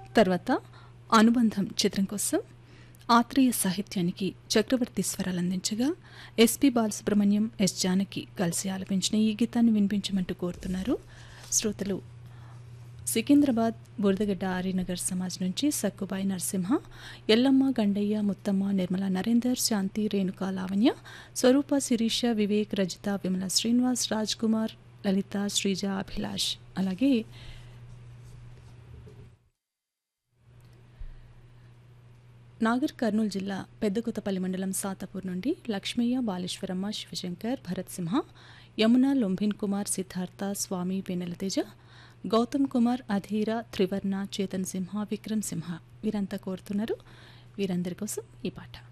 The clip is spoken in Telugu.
తర్వాత అనుబంధం చిత్రం కోసం ఆత్రేయ సాహిత్యానికి చక్రవర్తి స్వరాలు అందించగా ఎస్పి బాలసుబ్రహ్మణ్యం ఎస్ జానకి కలిసి ఆలపించిన ఈ గీతాన్ని వినిపించమంటూ కోరుతున్నారు శ్రోతలు సికింద్రాబాద్ బురదగడ్డ ఆర్యనగర్ సమాజ్ నుంచి సక్కుబాయి నరసింహ ఎల్లమ్మ గండయ్య ముత్తమ్మ నిర్మల నరేందర్ శాంతి రేణుకా లావణ్య స్వరూప శిరీష వివేక్ రజిత విమల శ్రీనివాస్ రాజ్ కుమార్ లలిత శ్రీజ అభిలాష్ అలాగే నాగర్ కర్నూలు జిల్లా పెద్దకొత్తపల్లి మండలం సాతాపూర్ నుండి లక్ష్మయ్య బాలేశ్వరమ్మ శివశంకర్ భరత్ సింహ యమున లొంభిన్ కుమార్ సిద్ధార్థ స్వామి వెన్నెలతేజ గౌతమ్ కుమార్ అధీర త్రివర్ణ చేతన్ సింహ విక్రమ్ సింహ వీరంతా కోరుతున్నారు వీరందరి కోసం ఈ పాట